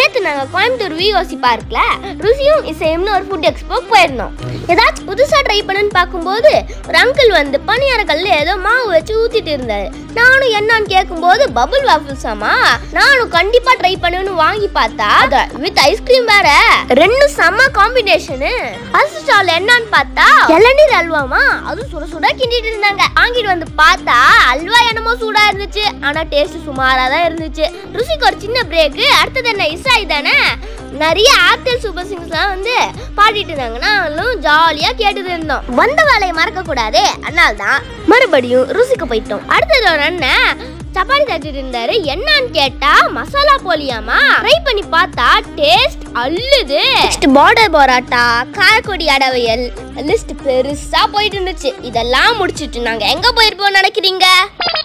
நேத்து நாங்க கோயம்புத்தூர் விஓசி பார்க்ல ருசியும் இசையும்னு ஒரு ஃபுட் எக்ஸ்போ போயிருந்தோம் ஏதாச்சும் புதுசா ட்ரை பண்ணுன்னு பார்க்கும்போது ஒரு அங்கிள் வந்து பனியார கல்ல ஏதோ மாவு வச்சு ஊத்திட்டு இருந்தாரு நானும் என்னன்னு கேட்கும்போது பபுள் வாஃபிள்ஸாமா நானும் கண்டிப்பா ட்ரை பண்ணுன்னு வாங்கி பார்த்தா வித் ஐஸ்கிரீம் வேற ரெண்டும் செம்ம காம்பினேஷனு ஃபர்ஸ்ட் ஸ்டால் என்னன்னு பார்த்தா இளநீர் அல்வாமா அதுவும் சுட சுட கிண்டிட்டு இருந்தாங்க வாங்கிட்டு வந்து பார்த்தா அல்வா என்னமோ சூடா இருந்துச்சு ஆனா டேஸ்ட் சுமாரா தான் இருந்துச்சு ருசிக்கு ஒரு சின்ன பிரேக்கு அடுத்தது என்ன இசாய் தானே நிறைய ஆர்டல் சூப்பர் சிங்கர்ஸ்லாம் வந்து பாடிட்டு இருந்தாங்க நாங்களும் ஜாலியா கேட்டுட்டு இருந்தோம் வந்த வேலையை மறக்க கூடாதே அதனால தான் மறுபடியும் ருசிக்கு போயிட்டோம் அடுத்தது ஒரு அண்ணன் சப்பாத்தி தட்டிட்டு இருந்தாரு என்னன்னு கேட்டா மசாலா போலியாமா ட்ரை பண்ணி பார்த்தா டேஸ்ட் அள்ளுது நெக்ஸ்ட் பார்டர் பரோட்டா காரக்குடி அடவையல் லிஸ்ட் பெருசா போயிட்டு இருந்துச்சு இதெல்லாம் முடிச்சிட்டு நாங்க எங்க போயிருப்போம் நினைக்கிறீங்க